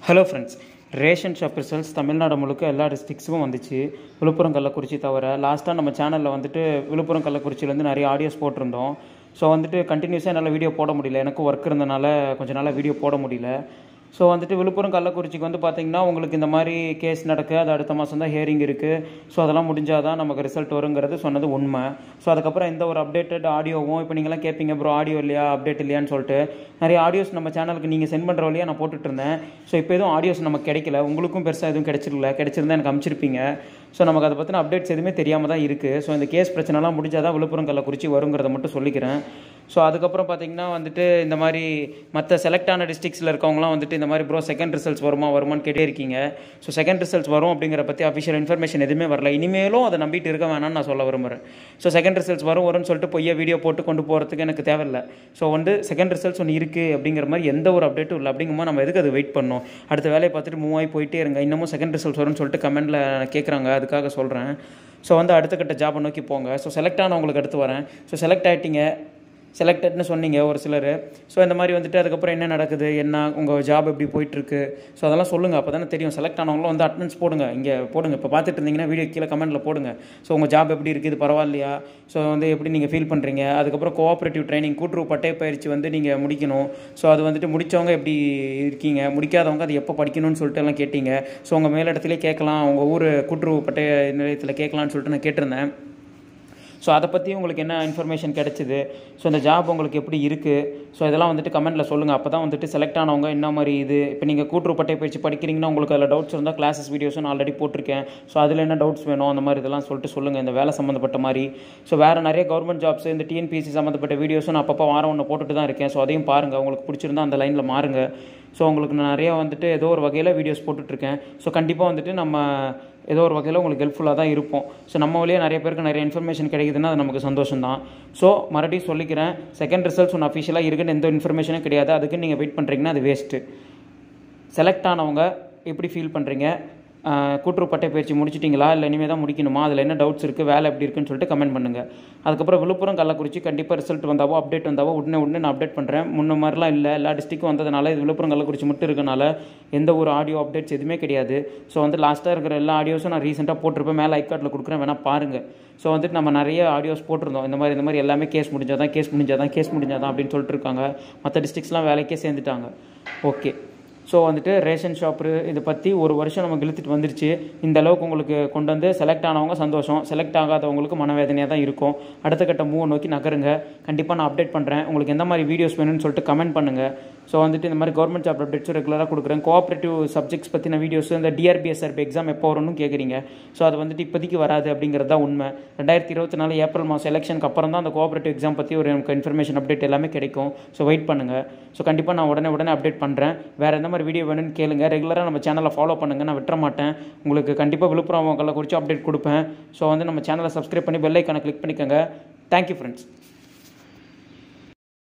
hello friends ration shop results Tamil Nadu முழுக்க எல்லா டிஸ்ட்ரிக்ஸுக்கும் வந்துச்சு விழுப்புரம் கள்ளக்குறிச்சி தவிர லாஸ்ட்டாக நம்ம சேனலில் வந்துட்டு விழுப்புரம் கள்ளக்குறிச்சியிலேருந்து நிறைய ஆடியோஸ் போட்டிருந்தோம் ஸோ வந்துட்டு கண்டினியூஸாக என்னால் வீடியோ போட முடியல எனக்கு ஒர்க் இருந்தனால கொஞ்ச நாளாக வீடியோ போட முடியல ஸோ வந்துட்டு விழுப்புரம் கள்ளக்குறிச்சிக்கு வந்து பார்த்தீங்கன்னா உங்களுக்கு இந்த மாதிரி கேஸ் நடக்கு அது அடுத்த மாதம் தான் ஹியரிங் இருக்குது ஸோ அதெல்லாம் முடிஞ்சால் தான் நமக்கு ரிசல்ட் வருங்கிறது சொன்னது உண்மை ஸோ அதுக்கப்புறம் எந்த ஒரு அப்டேட்டட் ஆடியோவும் இப்போ நீங்களாம் கேட்பீங்க ப்ரோ ஆடியோ இல்லையா அப்டேட் இல்லையான்னு சொல்லிட்டு நிறைய ஆடியோஸ் நம்ம சேனலுக்கு நீங்கள் சென்ட் பண்ணுற வழியாக நான் போட்டுட்டு இருந்தேன் ஸோ இப்போ எதுவும் ஆடியோஸ் நமக்கு கிடைக்கல உங்களுக்கும் பெருசாக எதுவும் கிடைச்சிருக்கல கிடைச்சிருந்தா எனக்கு அனுப்பிச்சிருப்பீங்க ஸோ நமக்கு அதை பற்றின அப்டேட்ஸ் எதுவுமே தெரியாமல் தான் இருக்குது ஸோ இந்த கேஸ் பிரச்சனைலாம் முடிஞ்சால் தான் விழுப்புரம் கள்ளக்குறிச்சி வருங்கிறத மட்டும் சொல்லிக்கிறேன் ஸோ அதுக்கப்புறம் பார்த்தீங்கன்னா வந்துட்டு இந்த மாதிரி மற்ற செலக்ட் ஆன டிஸ்ட்ரிக்ஸில் இருக்கவங்களாம் வந்துட்டு இந்த மாதிரி ப்ரோ செகண்ட் ரிசல்ட்ஸ் வருமா வருமான்னு கேட்டே இருக்கீங்க ஸோ செகண்ட் ரிசல்ட்ஸ் வரும் அப்படிங்கிற பற்றி அஃபிஷியல் இன்ஃபர்மேஷன் எதுவுமே வரல இனிமேலும் அதை நம்பிட்டு இருக்க வேணாம்னு நான் சொல்ல விரும்புகிறேன் ஸோ செகண்ட் ரிசல்ட்ஸ் வரும் வரும்னு சொல்லிட்டு பொய்யா வீடியோ போட்டு கொண்டு போகிறதுக்கு எனக்கு தேவையில்லை ஸோ வந்து செகண்ட் ரிசல்ட்ஸ் ஒன்று இருக்குது அப்படிங்கிற மாதிரி எந்த ஒரு அப்டேட்டும் இல்லை அப்படிங்கும்போது நம்ம எதுக்கு அது வெயிட் பண்ணோம் அடுத்த வேலையை பார்த்துட்டு மூவ் ஆகி போயிட்டே இருங்க இன்னமும் செகண்ட் ரிசல்ட்ஸ் வரும்னு சொல்லிட்டு கமெண்ட்டில் கேட்குறாங்க அதுக்காக சொல்கிறேன் ஸோ வந்து அடுத்த கட்ட ஜாபை நோக்கி போங்க ஸோ செலக்ட் ஆனவங்களுக்கு அடுத்து வரேன் ஸோ செலக்ட் ஆகிட்டீங்க செலக்டட்னு சொன்னீங்க ஒரு சிலர் ஸோ இந்த மாதிரி வந்துட்டு அதுக்கப்புறம் என்ன நடக்குது என்ன உங்கள் ஜாப் எப்படி போயிட்டுருக்கு ஸோ அதெல்லாம் சொல்லுங்கள் அப்போ தானே தெரியும் செலக்ட் ஆனவங்களும் வந்து அட்டனன்ஸ் போடுங்க இங்கே போடுங்க இப்போ பார்த்துட்டு இருந்தீங்கன்னா வீடியோ கீழே கமெண்ட்டில் போடுங்க ஸோ உங்கள் ஜாப் எப்படி இருக்குது பரவாயில்லையா ஸோ வந்து எப்படி நீங்கள் ஃபீல் பண்ணுறீங்க அதுக்கப்புறம் கோஆப்ரேட்டிவ் ட்ரைனிங் கூட்டுறவு பட்டய பயிற்சி வந்து நீங்கள் முடிக்கணும் ஸோ அது வந்துட்டு முடித்தவங்க எப்படி இருக்கீங்க முடிக்காதவங்க அது எப்போ படிக்கணும்னு சொல்லிட்டு எல்லாம் கேட்டீங்க ஸோ உங்கள் மேலிடத்துலேயே கேட்கலாம் உங்கள் ஊர் கூட்டுறவு பட்டய நிலையத்தில் கேட்கலான்னு சொல்லிட்டு நான் கேட்டிருந்தேன் ஸோ அதை பற்றி உங்களுக்கு என்ன இன்ஃபர்மேஷன் கிடச்சிது ஸோ இந்த ஜாப் உங்களுக்கு எப்படி இருக்குது ஸோ இதெல்லாம் வந்துட்டு கமெண்ட்டில் சொல்லுங்கள் அப்போ தான் வந்துட்டு செலக்ட் ஆனவங்க என்ன மாதிரி இது இப்போ நீங்கள் கூட்டுறவு பட்டை பயிற்சி படிக்கிறீங்கன்னா உங்களுக்கு அதில் டவுட்ஸ் இருந்தால் கிளாஸஸ் வீடியோஸும் நான் ஆல்ரெடி போட்டிருக்கேன் ஸோ அதில் என்ன டவுட்ஸ் வேணும் அந்த மாதிரி இதெல்லாம் சொல்லிட்டு சொல்லுங்கள் இந்த வேலை சம்மந்தப்பட்ட மாதிரி ஸோ வேறு நிறைய கவர்மெண்ட் ஜாப்ஸ் இந்த டிஎன்பிசி சம்மந்தப்பட்ட வீடியோஸும் நான் அப்பப்போ வாரம் ஒன்று போட்டுட்டு தான் இருக்கேன் ஸோ அதையும் பாருங்கள் உங்களுக்கு பிடிச்சிருந்தா அந்த லைனில் மாறுங்க ஸோ உங்களுக்கு நான் நிறைய வந்துட்டு ஏதோ ஒரு வகையில் வீடியோஸ் போட்டுட்ருக்கேன் ஸோ கண்டிப்பாக வந்துட்டு நம்ம ஏதோ ஒரு வகையில் உங்களுக்கு ஹெல்ப்ஃபுல்லாக தான் இருப்போம் ஸோ நம்ம வழியாக நிறைய பேருக்கு நிறைய இன்ஃபர்மேஷன் கிடைக்குதுன்னா அது நமக்கு சந்தோஷம் தான் ஸோ மறுபடியும் சொல்லிக்கிறேன் செகண்ட் ரிசல்ட்ஸ் ஒன்று அஃபிஷியலாக இருக்குன்னு எந்த இன்ஃபர்மேஷனும் கிடையாது அதுக்கு நீங்கள் வெயிட் பண்ணுறீங்கன்னா அது வேஸ்ட்டு செலக்ட் ஆனவங்க எப்படி ஃபீல் பண்ணுறீங்க கூட்டுறவு பட்டை பயிற்சி முடிச்சிட்டிங்களா இல்லை இனிமேல் தான் முடிக்கணுமா அதில் என்ன டவுட்ஸ் இருக்குது வேலை எப்படி இருக்குன்னு சொல்லிட்டு கமெண்ட் பண்ணுங்கள் அதுக்கப்புறம் விழுப்புரம் கள்ளக்குறிச்சி கண்டிப்பாக ரிசல்ட் வந்தாவோ அப்டேட் வந்தாவோ உடனே உடனே நான் அப்டேட் பண்ணுறேன் முன்ன மாதிரிலாம் இல்லை எல்லா டிஸ்ட்ரிக்கும் வந்ததுனால இது விழுப்புரம் கள்ளக்குறிச்சி மட்டும் இருக்கனால எந்த ஒரு ஆடியோ அப்டேட்ஸ் எதுவுமே கிடையாது ஸோ வந்து லாஸ்ட்டாக இருக்கிற எல்லா ஆடியோஸும் நான் ரீசெண்டாக போட்டிருப்பேன் மேலே ஐக்கார்ட்டில் கொடுக்குறேன் வேணால் பாருங்கள் ஸோ வந்துட்டு நம்ம நிறைய ஆடியோஸ் போட்டிருந்தோம் இந்த மாதிரி இந்த மாதிரி எல்லாமே கேஸ் முடிஞ்சாதான் கேஸ் முடிஞ்சாதான் கேஸ் முடிஞ்சாதான் அப்படின்னு சொல்லிட்டு இருக்காங்க மற்ற டிஸ்ட்ரிக்ஸ்லாம் வேலைக்கே சேர்ந்துட்டாங்க ஓகே ஸோ வந்துட்டு ரேஷன் ஷாப்பு இதை பற்றி ஒரு வருஷம் நமக்கு இழுத்துட்டு வந்துருச்சு இந்த அளவுக்கு உங்களுக்கு கொண்டு வந்து செலக்ட் ஆனவங்க சந்தோஷம் செலக்ட் ஆகாதவங்களுக்கு மனவேதனையாக தான் இருக்கும் அடுத்த கட்ட மூவை நோக்கி நகருங்க கண்டிப்பாக நான் அப்டேட் பண்ணுறேன் உங்களுக்கு எந்த மாதிரி வீடியோஸ் வேணும்னு சொல்லிட்டு கமெண்ட் பண்ணுங்கள் ஸோ வந்துட்டு இந்த மாதிரி கவர்மெண்ட் ஜாப் அப்டேட்ஸும் ரெகுலராக கொடுக்குறேன் கோஆப்ரேட்டிவ் சப்ஜெக்ட்ஸ் பற்றின வீடியோஸ் இந்த டிஆர்பிஎஸ்ஆர்பி எக்ஸாம் எப்போ வரும்னு கேட்குறீங்க ஸோ அது வந்துட்டு இப்போதைக்கு வராது அப்படிங்கிறது தான் உண்மை ரெண்டாயிரத்தி இருபத்தி நாலு ஏப்ரல் மாதம் எலெக்ஷனுக்கு அப்புறம் தான் அந்த கோஆப்ரேட்டிவ் எக்ஸாம் பற்றி ஒரு எனக்கு இன்ஃபர்மேஷன் அப்டேட் எல்லாமே கிடைக்கும் ஸோ வெயிட் பண்ணுங்கள் ஸோ கண்டிப்பாக நான் உடனே உடனே அப்டேட் பண்ணுறேன் வேறு எந்த மாதிரி வீடியோ வேணும்னு கேளுங்க ரெகுலராக நம்ம சேனலை ஃபாலோ பண்ணுங்கள் நான் விட்டுற மாட்டேன் உங்களுக்கு கண்டிப்பாக விழுப்புரம் கள்ளக்குறிச்சி அப்டேட் கொடுப்பேன் ஸோ வந்து நம்ம சேனலை சப்ஸ்கிரைப் பண்ணி பெல் ஐக்கானை கிளிக் பண்ணிக்கோங்க தேங்க்யூ ஃப்ரெண்ட்ஸ்